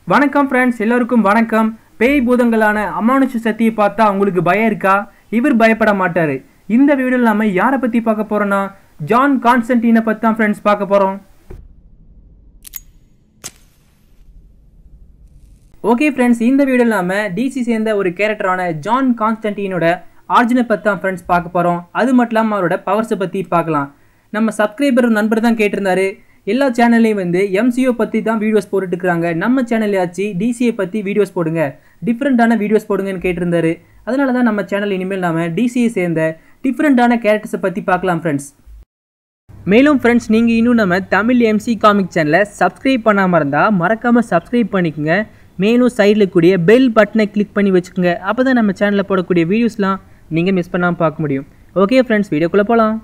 வணக்கம் ஃப்ரெண்ட்ஸ் எல்லோருக்கும் வணக்கம் பேய் பூதங்களான அமானுஷ சக்தியை பார்த்தா உங்களுக்கு பயம் இருக்கா இவர் பயப்பட மாட்டாரு இந்த வீடியோவில் நாம யாரை பத்தி பார்க்க போறோம்னா ஜான் கான்ஸ்டன்டீனை பத்தி தான் ஃப்ரெண்ட்ஸ் பார்க்க போறோம் ஓகே ஃப்ரெண்ட்ஸ் இந்த வீடியோவில் நாம டிசி சேர்ந்த ஒரு கேரக்டரான ஜான் கான்ஸ்டன்டீனோட ஆர்ஜினை பற்றி தான் ஃப்ரெண்ட்ஸ் பார்க்க போகிறோம் அது மட்டும் இல்லாமல் அவரோட பவர்ஸை பற்றி பார்க்கலாம் நம்ம சப்ஸ்கிரைபர் நண்பர் தான் கேட்டிருந்தாரு எல்லா சேனல்லையும் வந்து எம்சிஓ பற்றி தான் வீடியோஸ் போட்டுட்டு இருக்காங்க நம்ம சேனல்லையாச்சு டிசியை பற்றி வீடியோஸ் போடுங்க டிஃப்ரெண்ட்டான வீடியோஸ் போடுங்கன்னு கேட்டிருந்தாரு அதனால தான் நம்ம சேனல் இனிமேல் நாம டிசியை சேர்ந்த டிஃப்ரெண்ட்டான கேரக்டர்ஸை பற்றி பார்க்கலாம் ஃப்ரெண்ட்ஸ் மேலும் ஃப்ரெண்ட்ஸ் நீங்கள் இன்னும் நம்ம தமிழ் எம்சி காமிக் சேனலை சப்ஸ்கிரைப் பண்ணாமல் இருந்தால் மறக்காமல் சப்ஸ்கிரைப் பண்ணிக்கோங்க மேலும் சைடில் கூடிய பெல் பட்டனை கிளிக் பண்ணி வச்சுக்கோங்க அப்போ தான் நம்ம சேனலில் போடக்கூடிய வீடியோஸ்லாம் நீங்கள் மிஸ் பண்ணாமல் பார்க்க முடியும் ஓகே ஃப்ரெண்ட்ஸ் வீடியோக்குள்ளே போகலாம்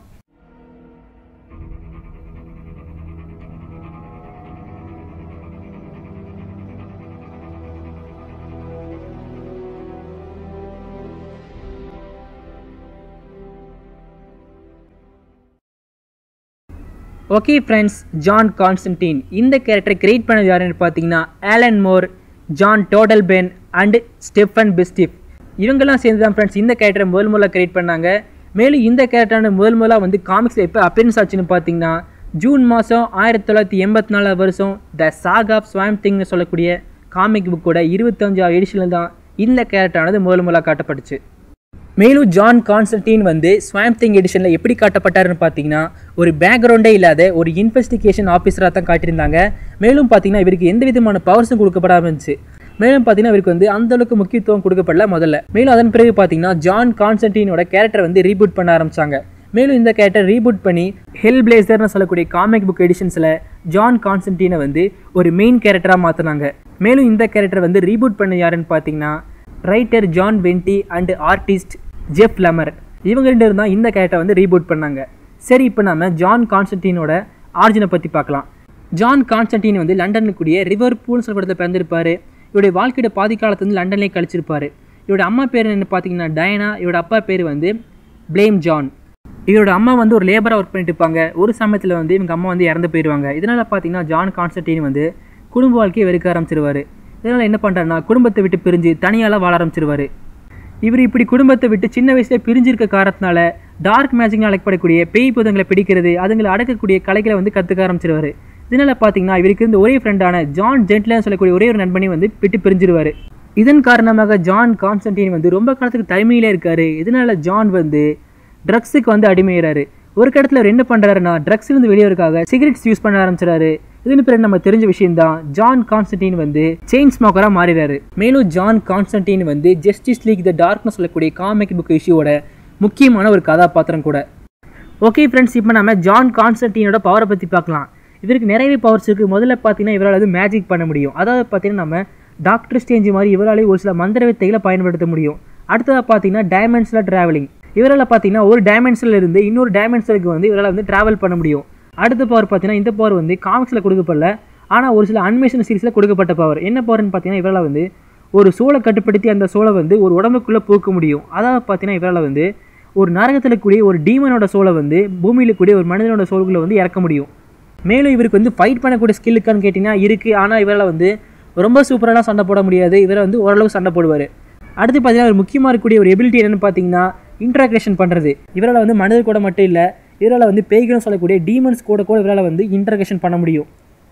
ஓகே ஃப்ரெண்ட்ஸ் ஜான் கான்ஸ்டன்டீன் இந்த கேரக்டரை கிரியேட் பண்ணது யாருன்னு பார்த்தீங்கன்னா Alan Moore John Totleben and Stephen Bissette இவங்கெல்லாம் சேர்ந்து தான் ஃப்ரெண்ட்ஸ் இந்த கேரக்டரை முதல் முதலாக கிரியேட் பண்ணாங்க மேலும் இந்த கேரக்டரான முதல் முதலாக வந்து காமிக்ஸில் எப்போ அப்பியரன்ஸ் ஆச்சுன்னு பார்த்தீங்கன்னா ஜூன் மாதம் ஆயிரத்தி தொள்ளாயிரத்தி எண்பத்தி நாலாவது வருஷம் த சாக் ஆஃப் ஸ்வாம் திங்னு சொல்லக்கூடிய காமிக் புக்கோட இருபத்தஞ்சாவது எடிஷனில் தான் இந்த கேரக்டரானது முதல் முதலாக காட்டப்பட்டுச்சு மேலும் ஜான் கான்ஸ்டன்டீன் வந்து ஸ்வாம் திங் எடிஷனில் எப்படி காட்டப்பட்டாருன்னு பார்த்தீங்கன்னா ஒரு பேக்ரவுண்டே இல்லாத ஒரு இன்வெஸ்டிகேஷன் ஆஃபீஸராக தான் காட்டியிருந்தாங்க மேலும் பார்த்தீங்கன்னா இவருக்கு எந்த விதமான பவர்ஸும் கொடுக்கப்படாம இருந்துச்சு மேலும் பார்த்தீங்கன்னா இவருக்கு வந்து அந்த அளவுக்கு முக்கியத்துவம் கொடுக்கப்படல முதல்ல மேலும் அதன் பிறகு பார்த்தீங்கன்னா ஜான் கான்ஸ்டன்டீனோட கேரக்டர் வந்து ரீபூட் பண்ண ஆரம்பிச்சாங்க மேலும் இந்த கேரக்டர் ரீபூட் பண்ணி ஹெல் பிளேசர்னு சொல்லக்கூடிய காமிக் புக் எடிஷன்ஸில் ஜான் கான்ஸ்டன்டீனை வந்து ஒரு மெயின் கேரக்டராக மாற்றினாங்க மேலும் இந்த கேரக்டர் வந்து ரீபூட் பண்ண யாருன்னு பார்த்தீங்கன்னா writer John Wendy and artist Jeff Lemire இவங்க ரெண்டு பேரும் தான் இந்த கேரக்டரை வந்து ரீபூட் பண்ணாங்க சரி இப்போ நம்ம ஜான் கான்ஸ்டன்டீனோட ஆர்ஜினை பற்றி பார்க்கலாம் ஜான் கான்ஸ்டன்டீன் வந்து லண்டனுக்கு கூடிய ரிவர் பூல்னு சொல்லப்படத்தை பிறந்திருப்பாரு இவருடைய வாழ்க்கையோட பாதி காலத்தை வந்து லண்டன்லேயே கழிச்சிருப்பாரு இவரோட அம்மா பேர் என்ன பார்த்தீங்கன்னா டயனா இவரோட அப்பா பேர் வந்து பிளேம் ஜான் இவரோட அம்மா வந்து ஒரு லேபராக ஒர்க் பண்ணிட்டு இருப்பாங்க ஒரு சமயத்தில் வந்து இவங்க அம்மா வந்து இறந்து போயிடுவாங்க இதனால் பார்த்தீங்கன்னா ஜான் கான்ஸ்டன்டீன் வந்து குடும்ப வாழ்க்கையை வெறுக்க ஆரம்பிச்சிருவாரு இதனால் என்ன பண்ணுறாருன்னா குடும்பத்தை விட்டு பிரிஞ்சு தனியால் வாழ ஆரம்பிச்சிருவாரு இவர் இப்படி குடும்பத்தை விட்டு சின்ன வயசுல பிரிஞ்சிருக்க காரணத்தினால டார்க் மேஜிக் அழைக்கப்படக்கூடிய பேய் புதங்களை பிடிக்கிறது அதுங்களை அடக்கக்கூடிய கலைகளை வந்து கற்றுக்க ஆரம்பிச்சிருவாரு இதனால் பார்த்தீங்கன்னா இவருக்கு இருந்த ஒரே ஃப்ரெண்டான ஜான் ஜென்ட்லன்னு சொல்லக்கூடிய ஒரே ஒரு நண்பனை வந்து விட்டு பிரிஞ்சிருவாரு இதன் காரணமாக ஜான் கான்ஸ்டன்டீன் வந்து ரொம்ப காலத்துக்கு தனிமையில இருக்காரு இதனால ஜான் வந்து ட்ரக்ஸுக்கு வந்து அடிமையிறாரு ஒரு கடத்தில் அவர் என்ன பண்ணுறாருன்னா ட்ரக்ஸ்லேருந்து வெளியேறதுக்காக சிகரெட்ஸ் யூஸ் பண்ண ஆரம்பிச்சிடாரு இதன் பிறகு நம்ம தெரிஞ்ச விஷயம் தான் ஜான் கான்ஸ்டன்டீன் வந்து செயின் ஸ்மோக்கராக மாறிறாரு மேலும் ஜான் கான்ஸ்டன்டீன் வந்து ஜஸ்டிஸ் லீக் த டார்க்னு சொல்லக்கூடிய காமிக் புக் இஷ்யூவோட முக்கியமான ஒரு கதாபாத்திரம் கூட ஓகே ஃப்ரெண்ட்ஸ் இப்போ நம்ம ஜான் கான்ஸ்டன்டீனோட பவரை பற்றி பார்க்கலாம் இவருக்கு நிறையவே பவர்ஸ் இருக்குது முதல்ல பார்த்தீங்கன்னா இவரால் வந்து மேஜிக் பண்ண முடியும் அதாவது பார்த்தீங்கன்னா நம்ம டாக்டர் ஸ்டேஞ்ச் மாதிரி இவராலே ஒரு சில மந்திர வித்தைகளை பயன்படுத்த முடியும் அடுத்ததாக பார்த்தீங்கன்னா டைமென்ஷனில் ட்ராவலிங் இவரால் பார்த்தீங்கன்னா ஒரு டைமென்ஷனில் இருந்து இன்னொரு டைமென்ஷனுக்கு வந்து இவரால் வந்து ட்ராவல் பண்ண முடியும் அடுத்த பவர் பார்த்தீங்கன்னா இந்த பவர் வந்து காமிக்ஸில் கொடுக்கப்படல ஆனால் ஒரு சில அனிமேஷன் சீரிஸில் கொடுக்கப்பட்ட பவர் என்ன பவர்னு பார்த்தீங்கன்னா இவரால் வந்து ஒரு சோலை கட்டுப்படுத்தி அந்த சோலை வந்து ஒரு உடம்புக்குள்ளே பூக்க முடியும் அதாவது பார்த்தீங்கன்னா இவரால் வந்து ஒரு நரகத்தில் கூடிய ஒரு டீமனோட சோலை வந்து பூமியில் கூடிய ஒரு மனிதனோட சோல்களை வந்து இறக்க முடியும் மேலும் இவருக்கு வந்து ஃபைட் பண்ணக்கூடிய ஸ்கில் இருக்கான்னு கேட்டிங்கன்னா இருக்குது ஆனால் இவரால் வந்து ரொம்ப சூப்பராக சண்டை போட முடியாது இவரை வந்து ஓரளவு சண்டை போடுவார் அடுத்து பார்த்தீங்கன்னா ஒரு முக்கியமாக இருக்கக்கூடிய ஒரு எபிலிட்டி என்னென்னு பார்த்தீங்கன்னா இன்ட்ராக்ரேஷன் பண்ணுறது இவரால் வந்து மனிதர் கூட மட்டும் இல்லை இவரால் வந்து பேய்களும் சொல்லக்கூடிய டீமன்ஸ் கூட கூட இவரால் வந்து இன்ட்ராக்ஷன் பண்ண முடியும்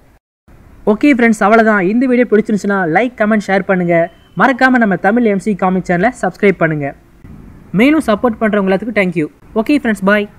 ஓகே ஃப்ரெண்ட்ஸ் அவ்வளோதான் இந்த வீடியோ பிடிச்சிருந்துச்சுன்னா லைக் கமெண்ட் ஷேர் பண்ணுங்கள் மறக்காமல் நம்ம தமிழ் எம்சி காமிக் சேனலை சப்ஸ்கிரைப் பண்ணுங்கள் மேலும் சப்போர்ட் பண்ணுறவங்க எல்லாத்துக்கும் தேங்க்யூ ஓகே ஃப்ரெண்ட்ஸ் பாய்